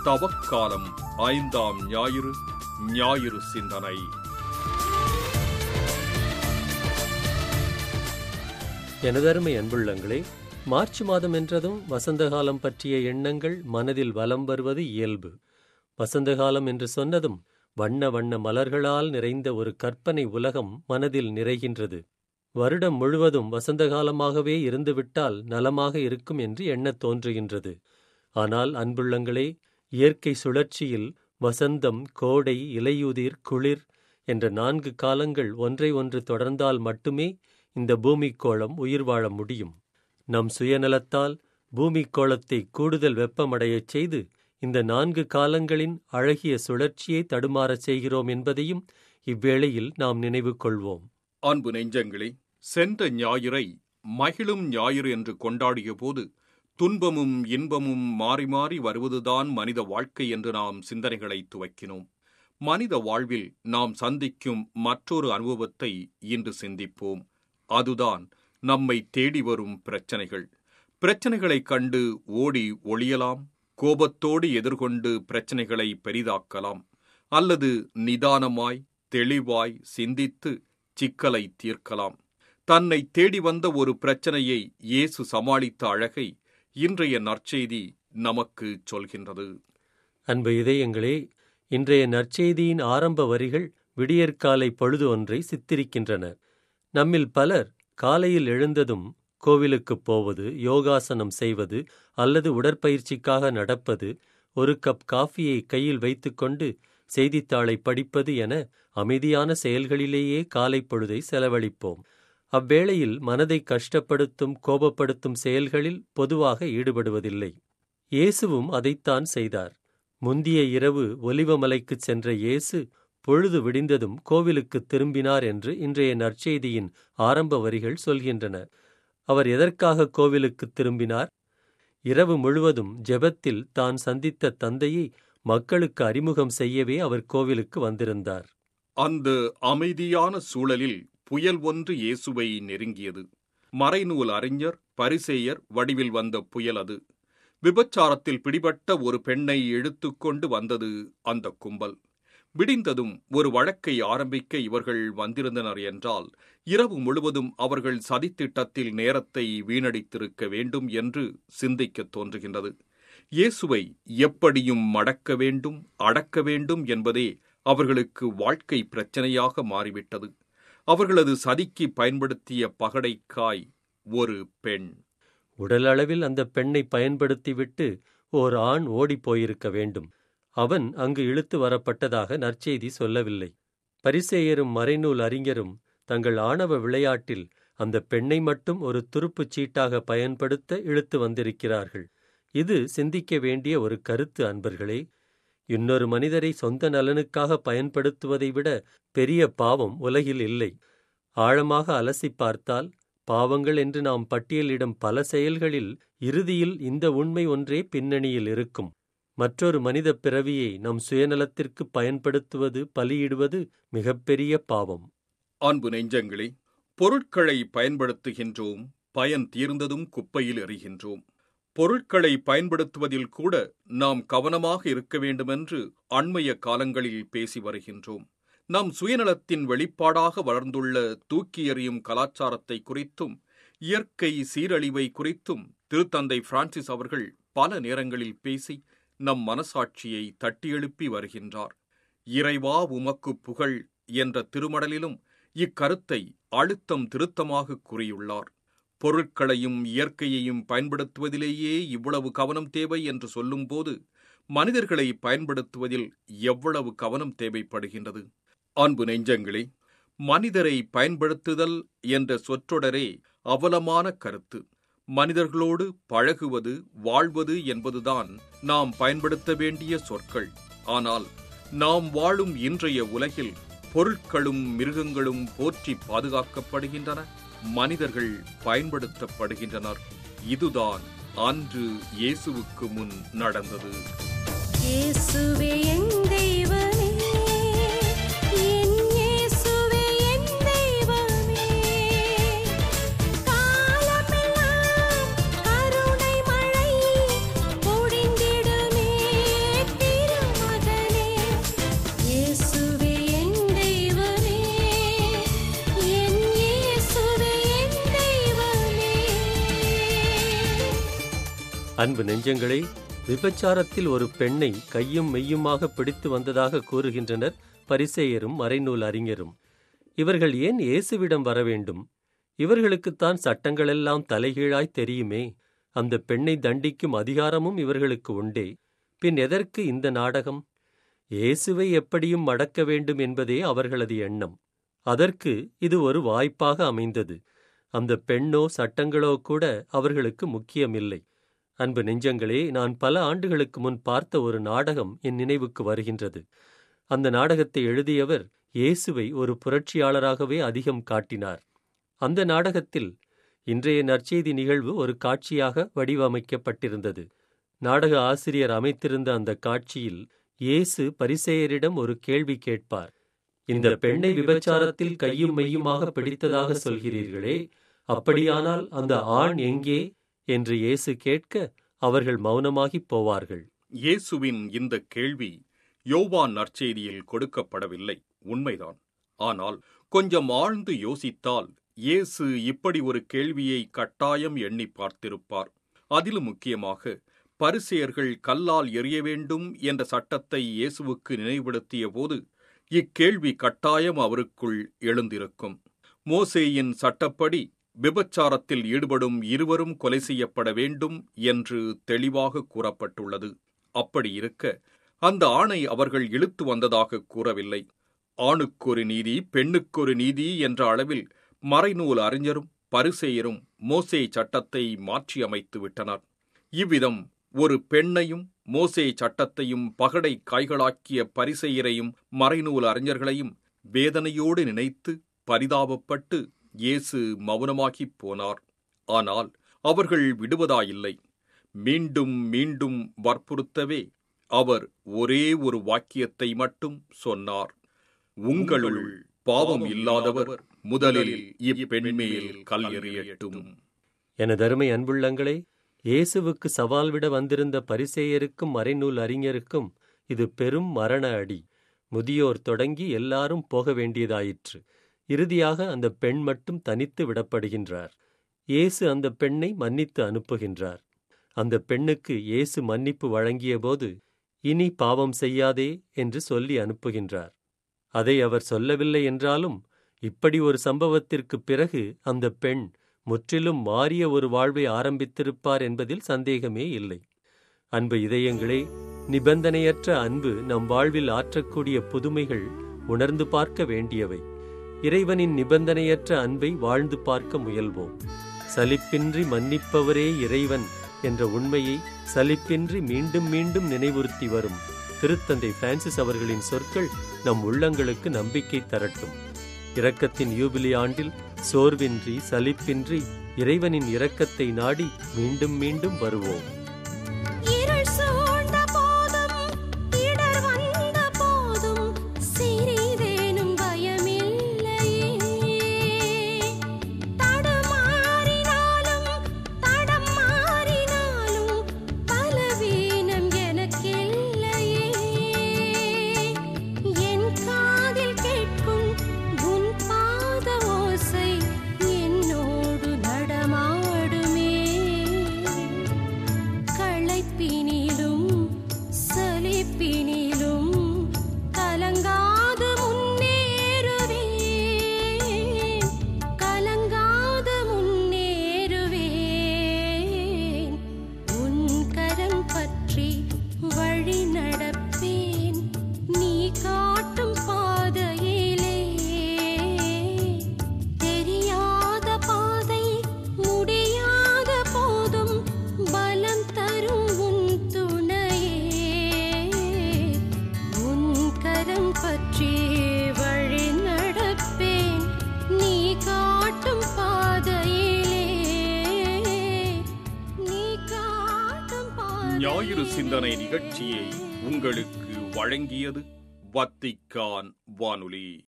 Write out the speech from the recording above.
தவக்காலம் ஐந்தாம் ஞாயிறு ஞாயிறு சிந்தனை எனதருமை அன்புள்ளங்களே மார்ச் மாதம் என்றதும் வசந்த காலம் பற்றிய எண்ணங்கள் மனதில் வலம் வருவது இயல்பு வசந்த காலம் என்று சொன்னதும் வண்ண வண்ண மலர்களால் நிறைந்த ஒரு கற்பனை உலகம் மனதில் நிறைகின்றது வருடம் முழுவதும் வசந்த காலமாகவே இருந்துவிட்டால் நலமாக இருக்கும் என்று எண்ணத் தோன்றுகின்றது ஆனால் அன்புள்ளங்களே இயற்கை சுழற்சியில் வசந்தம் கோடை இலையுதிர் குளிர் என்ற நான்கு காலங்கள் ஒன்றை ஒன்று தொடர்ந்தால் மட்டுமே இந்த பூமிக்கோளம் உயிர் வாழ முடியும் நம் சுயநலத்தால் பூமிக்கோளத்தை கூடுதல் வெப்பமடையச் செய்து இந்த நான்கு காலங்களின் அழகிய சுழற்சியை தடுமாறச் செய்கிறோம் என்பதையும் இவ்வேளையில் நாம் நினைவு கொள்வோம் அன்பு நெஞ்சங்களே சென்ற ஞாயிறை மகிழும் ஞாயிறு என்று கொண்டாடிய போது துன்பமும் இன்பமும் மாறி மாறி வருவதுதான் மனித வாழ்க்கை என்று நாம் சிந்தனைகளை துவக்கினோம் மனித வாழ்வில் நாம் சந்திக்கும் மற்றொரு அனுபவத்தை இன்று சிந்திப்போம் அதுதான் நம்மை தேடி வரும் பிரச்சனைகள் பிரச்சனைகளைக் கண்டு ஓடி ஒளியலாம் கோபத்தோடு எதிர்கொண்டு பிரச்சனைகளை பெரிதாக்கலாம் அல்லது நிதானமாய் தெளிவாய் சிந்தித்து சிக்கலை தீர்க்கலாம் தன்னை தேடி வந்த ஒரு பிரச்சனையை இயேசு சமாளித்த அழகை இன்றைய நற்செய்தி நமக்கு சொல்கின்றது அன்பு இதயங்களே இன்றைய நற்செய்தியின் ஆரம்ப வரிகள் விடியற்காலை பொழுது ஒன்றை சித்தரிக்கின்றன நம்மில் பலர் காலையில் எழுந்ததும் கோவிலுக்குப் போவது யோகாசனம் செய்வது அல்லது உடற்பயிற்சிக்காக நடப்பது ஒரு கப் காஃபியை கையில் வைத்துக்கொண்டு செய்தித்தாளை படிப்பது என அமைதியான செயல்களிலேயே காலை பொழுதை செலவழிப்போம் அவ்வேளையில் மனதை கஷ்டப்படுத்தும் கோபப்படுத்தும் செயல்களில் பொதுவாக ஈடுபடுவதில்லை இயேசுவும் அதைத்தான் செய்தார் முந்திய இரவு ஒலிவமலைக்குச் சென்ற இயேசு பொழுது விடிந்ததும் கோவிலுக்கு திரும்பினார் என்று இன்றைய நற்செய்தியின் ஆரம்ப வரிகள் சொல்கின்றன அவர் எதற்காக கோவிலுக்கு திரும்பினார் இரவு முழுவதும் ஜெபத்தில் தான் சந்தித்த தந்தையை மக்களுக்கு அறிமுகம் செய்யவே அவர் கோவிலுக்கு வந்திருந்தார் அந்த அமைதியான சூழலில் புயல் ஒன்று இயேசுவை நெருங்கியது மறைநூல் அறிஞர் பரிசேயர் வடிவில் வந்த புயல் அது விபச்சாரத்தில் பிடிபட்ட ஒரு பெண்ணை இழுத்துக்கொண்டு வந்தது அந்த கும்பல் விடிந்ததும் ஒரு வழக்கை ஆரம்பிக்க இவர்கள் வந்திருந்தனர் என்றால் இரவு முழுவதும் அவர்கள் சதித்திட்டத்தில் நேரத்தை வீணடித்திருக்க வேண்டும் என்று சிந்திக்கத் தோன்றுகின்றது இயேசுவை எப்படியும் மடக்க வேண்டும் அடக்க வேண்டும் என்பதே அவர்களுக்கு வாழ்க்கை பிரச்சனையாக மாறிவிட்டது அவர்களது சதிக்கு பயன்படுத்திய பகடைக்காய் ஒரு பெண் உடலளவில் அந்த பெண்ணை பயன்படுத்திவிட்டு ஓர் ஆண் ஓடிப் போயிருக்க வேண்டும் அவன் அங்கு இழுத்து வரப்பட்டதாக நற்செய்தி சொல்லவில்லை பரிசேயரும் மறைநூல் அறிஞரும் தங்கள் ஆணவ விளையாட்டில் அந்த பெண்ணை மட்டும் ஒரு துருப்புச் சீட்டாக பயன்படுத்த இழுத்து வந்திருக்கிறார்கள் இது சிந்திக்க வேண்டிய ஒரு கருத்து அன்பர்களே இன்னொரு மனிதரை சொந்த நலனுக்காக பயன்படுத்துவதை விட பெரிய பாவம் உலகில் இல்லை ஆழமாக அலசி பார்த்தால் பாவங்கள் என்று நாம் பட்டியலிடும் பல செயல்களில் இறுதியில் இந்த உண்மை ஒன்றே பின்னணியில் இருக்கும் மற்றொரு மனித பிறவியை நம் சுயநலத்திற்கு பயன்படுத்துவது பலியிடுவது மிகப்பெரிய பாவம் அன்பு நெஞ்சங்களே பொருட்களை பயன்படுத்துகின்றோம் பயன் தீர்ந்ததும் குப்பையில் எறிகின்றோம் பொருட்களை பயன்படுத்துவதில் கூட நாம் கவனமாக இருக்க வேண்டுமென்று அண்மைய காலங்களில் பேசி வருகின்றோம் நம் சுயநலத்தின் வெளிப்பாடாக வளர்ந்துள்ள தூக்கி எறியும் கலாச்சாரத்தை குறித்தும் இயற்கை சீரழிவை குறித்தும் திருத்தந்தை பிரான்சிஸ் அவர்கள் பல நேரங்களில் பேசி நம் மனசாட்சியை தட்டி எழுப்பி வருகின்றார் இறைவா உமக்கு புகழ் என்ற திருமடலிலும் இக்கருத்தை அழுத்தம் திருத்தமாக கூறியுள்ளார் பொருட்களையும் இயற்கையையும் பயன்படுத்துவதிலேயே இவ்வளவு கவனம் தேவை என்று சொல்லும்போது மனிதர்களை பயன்படுத்துவதில் எவ்வளவு கவனம் தேவைப்படுகின்றது அன்பு நெஞ்சங்களே மனிதரை பயன்படுத்துதல் என்ற சொற்றொடரே அவலமான கருத்து மனிதர்களோடு பழகுவது வாழ்வது என்பதுதான் நாம் பயன்படுத்த வேண்டிய சொற்கள் ஆனால் நாம் வாழும் இன்றைய உலகில் பொருட்களும் மிருகங்களும் போற்றி பாதுகாக்கப்படுகின்றன மனிதர்கள் பயன்படுத்தப்படுகின்றனர் இதுதான் அன்று இயேசுவுக்கு முன் நடந்தது இயேசுவே என் தெய்வமே என் இயேசுவே என் தெய்வமே காலமெல்லாம் கருணை மழை பொழிந்திடுமே அன்பு நெஞ்சங்களே விபச்சாரத்தில் ஒரு பெண்ணை கையும் மெய்யுமாக பிடித்து வந்ததாக கூறுகின்றனர் பரிசேயரும் மறைநூல் அறிஞரும் இவர்கள் ஏன் இயேசுவிடம் வர வேண்டும் இவர்களுக்குத்தான் சட்டங்களெல்லாம் தலைகீழாய் தெரியுமே அந்த பெண்ணை தண்டிக்கும் அதிகாரமும் இவர்களுக்கு உண்டே பின் எதற்கு இந்த நாடகம் இயேசுவை எப்படியும் மடக்க வேண்டும் என்பதே அவர்களது எண்ணம் அதற்கு இது ஒரு வாய்ப்பாக அமைந்தது அந்த பெண்ணோ சட்டங்களோ கூட அவர்களுக்கு முக்கியமில்லை அன்பு நெஞ்சங்களே நான் பல ஆண்டுகளுக்கு முன் பார்த்த ஒரு நாடகம் என் நினைவுக்கு வருகின்றது அந்த நாடகத்தை எழுதியவர் இயேசுவை ஒரு புரட்சியாளராகவே அதிகம் காட்டினார் அந்த நாடகத்தில் இன்றைய நற்செய்தி நிகழ்வு ஒரு காட்சியாக வடிவமைக்கப்பட்டிருந்தது நாடக ஆசிரியர் அமைத்திருந்த அந்த காட்சியில் இயேசு பரிசேயரிடம் ஒரு கேள்வி கேட்பார் இந்த பெண்ணை விபச்சாரத்தில் கையும் மெய்யுமாக பிடித்ததாக சொல்கிறீர்களே அப்படியானால் அந்த ஆண் எங்கே என்று இயேசு கேட்க அவர்கள் மௌனமாகிப் போவார்கள் இயேசுவின் இந்த கேள்வி யோவான் நற்செய்தியில் கொடுக்கப்படவில்லை உண்மைதான் ஆனால் கொஞ்சம் ஆழ்ந்து யோசித்தால் இயேசு இப்படி ஒரு கேள்வியை கட்டாயம் எண்ணி பார்த்திருப்பார் அதிலும் முக்கியமாக பரிசேயர்கள் கல்லால் எறிய வேண்டும் என்ற சட்டத்தை இயேசுவுக்கு நினைவுபடுத்திய போது இக்கேள்வி கட்டாயம் அவருக்குள் எழுந்திருக்கும் மோசேயின் சட்டப்படி விபச்சாரத்தில் ஈடுபடும் இருவரும் கொலை செய்யப்பட வேண்டும் என்று தெளிவாக கூறப்பட்டுள்ளது அப்படி இருக்க அந்த ஆணை அவர்கள் இழுத்து வந்ததாக கூறவில்லை ஆணுக்கொரு நீதி பெண்ணுக்கொரு நீதி என்ற அளவில் மறைநூல் அறிஞரும் பரிசேயரும் மோசே சட்டத்தை மாற்றியமைத்து விட்டனர் இவ்விதம் ஒரு பெண்ணையும் மோசே சட்டத்தையும் பகடை காய்களாக்கிய பரிசெயரையும் மறைநூல் அறிஞர்களையும் வேதனையோடு நினைத்து பரிதாபப்பட்டு இயேசு மௌனமாகிப் போனார் ஆனால் அவர்கள் விடுவதாயில்லை மீண்டும் மீண்டும் வற்புறுத்தவே அவர் ஒரே ஒரு வாக்கியத்தை மட்டும் சொன்னார் உங்களுள் பாவம் இல்லாதவர் முதலில் இப்பெண்மேல் கல் எறியட்டும் எனதருமை அன்புள்ளங்களே இயேசுவுக்கு சவால் விட வந்திருந்த பரிசேயருக்கும் மறைநூல் அறிஞருக்கும் இது பெரும் மரண அடி முதியோர் தொடங்கி எல்லாரும் போக வேண்டியதாயிற்று இறுதியாக அந்த பெண் மட்டும் தனித்து விடப்படுகின்றார் இயேசு அந்த பெண்ணை மன்னித்து அனுப்புகின்றார் அந்த பெண்ணுக்கு இயேசு மன்னிப்பு வழங்கியபோது இனி பாவம் செய்யாதே என்று சொல்லி அனுப்புகின்றார் அதை அவர் சொல்லவில்லை என்றாலும் இப்படி ஒரு சம்பவத்திற்குப் பிறகு அந்த பெண் முற்றிலும் மாறிய ஒரு வாழ்வை ஆரம்பித்திருப்பார் என்பதில் சந்தேகமே இல்லை அன்பு இதயங்களே நிபந்தனையற்ற அன்பு நம் வாழ்வில் ஆற்றக்கூடிய புதுமைகள் உணர்ந்து பார்க்க வேண்டியவை இறைவனின் நிபந்தனையற்ற அன்பை வாழ்ந்து பார்க்க முயல்வோம் சலிப்பின்றி மன்னிப்பவரே இறைவன் என்ற உண்மையை சலிப்பின்றி மீண்டும் மீண்டும் நினைவுறுத்தி வரும் திருத்தந்தை பிரான்சிஸ் அவர்களின் சொற்கள் நம் உள்ளங்களுக்கு நம்பிக்கை தரட்டும் இரக்கத்தின் யூபிலி ஆண்டில் சோர்வின்றி சலிப்பின்றி இறைவனின் இரக்கத்தை நாடி மீண்டும் மீண்டும் வருவோம் இருள் சூழ்ந்த போதும் இடர் வந்த போதும் சிறிதேனும் பயமில்லையே தடுமாறினாலும் தடம் மாறினாலும் பலவீனம் எனக்கில்லையே என் காதில் கேட்கும் உன் பாத ஓசை என்னோடு நடமாடுமே களைப்பினிலும் சலிப்பினிலும் கலங்காது முன்னேறுவேன் கலங்காது முன்னேறுவேன் உன் கரம் பற்றி வழி நடப்பேன் நீ காட்டும் பாதையிலே தெரியாத பாதை முடியாத போதும் பலம் தரும் உன் துணையே உன் கரம் பற்றி வழி நடப்பேன் நீ காட்டும் பாதையிலே நீ காட்டும் ஞாயிறு பாதையிலே சிந்தனை நிகழ்ச்சியை உங்களுக்கு வழங்கியது வத்திக்கான் வானொலி